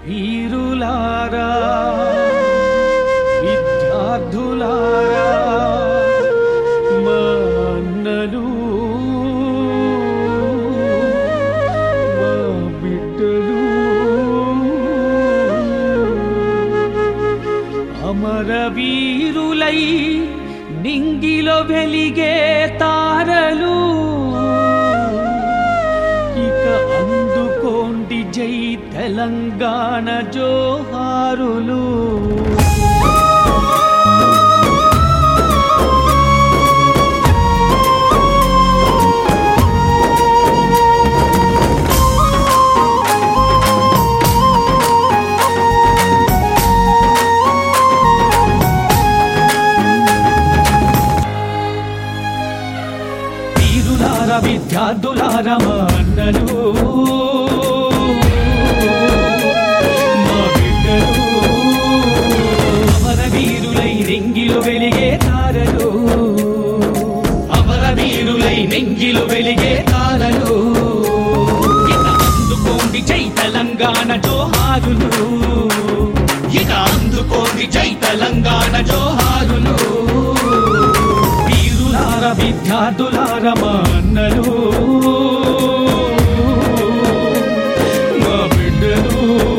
వీరులారా విద్యార్థులారా మా అన్నలు మా బిడ్డలు అమరవీరులై నింగిలో వెలిగే తారలు ఇక అందుకోండి జై తెలంగాణ జోహారులు వీరులార విద్యార్థులార మా అన్నలు మా బిడ్డలు అమర వీరులై నెంగిలు వెలిగే తారలు అమర వీరులై నెంగిలు వెలిగే తారలు ఇక అందుకోండి జై తెలంగాణ జోహారులు ఇక అందుకోండి జై తెలంగాణ జోహారులు వీరులార విద్యార్థులార మా అన్నలు మా బిడ్డలు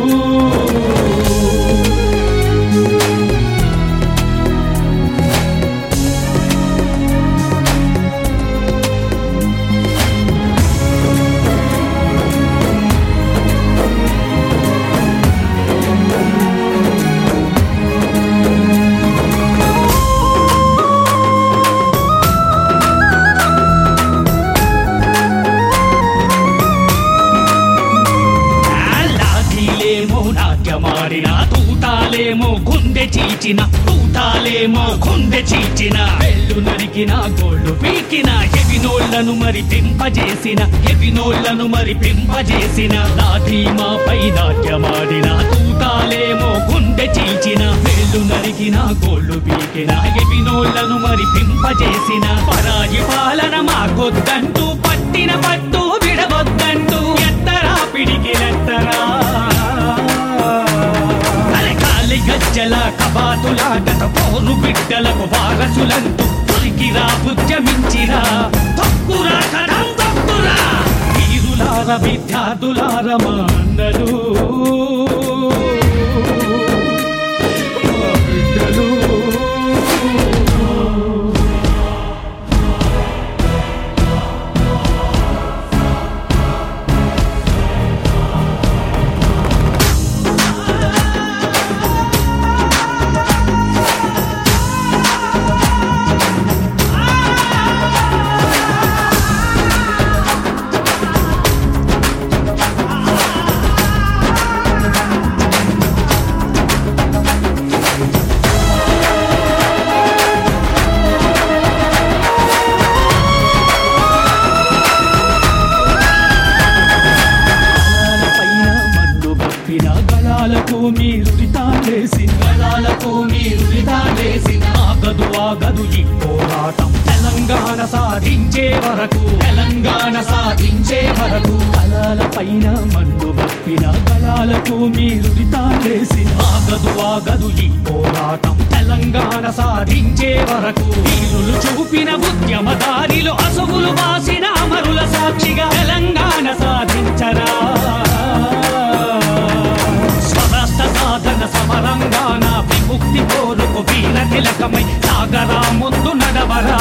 లాఠీలేమో నాట్యమాడిన తూటాలేమో గుండె చీచిన తూటాలేమో గుండె చీచిన వెళ్ళు నరికిన గోళ్ళు పీకిన ఎవినోళ్లను మరి పింపజేసిన ఎవినోళ్లను మరి పింపజేసిన లాఠీ మాపై నాట్యమాడిన తూటాలేమో గుండె చీచిన వెళ్ళు నరికిన గోళ్ళు పీకిన ఎవినోళ్లను మరి పింపజేసిన పరాయి పాలన మాకొద్దంటూ పట్టిన పట్టు విడవద్దంటూ ఎత్తరా పిడికిలెత్తరా అలకాలి గజ్జల కబాతుల గత పోరు బిడ్డలకు వారసులంటూ తొలికిరా ఉద్యమించిరా తొక్కురా కథం తొక్కురా వీరులార విద్యార్థులార మా అన్నలు మా బిడ్డలు పైన మండు గప్పిన గళాలకు మీరు రితాలేసిన గళాలకు మీరు రితాలేసిన ఆగదు ఆగదు ఈ పోరాటం తెలంగాణ సాధించే వరకు తెలంగాణ సాధించే వరకు గళాల పైన మండు గప్పిన గళాలకు మీరు రితాలేసిన ఆగదు ఆగదు ఈ పోరాటం తెలంగాణ సాధించే వరకు వీరులు చూపిన ఉద్యమ దారిలో అసువులు వాసిన అమరుల సాక్షిగా తెలంగాణ సాధించరా స్వరాష్ట్ర సాధన సమరంగాన విముక్తి కోరుకు వీర తిలకమై సాగరా ముందు నడవరా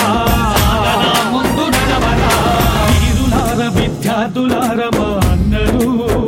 సాగరా ముందు నడవరా వీరులార విద్యార్థులార మా అన్నలు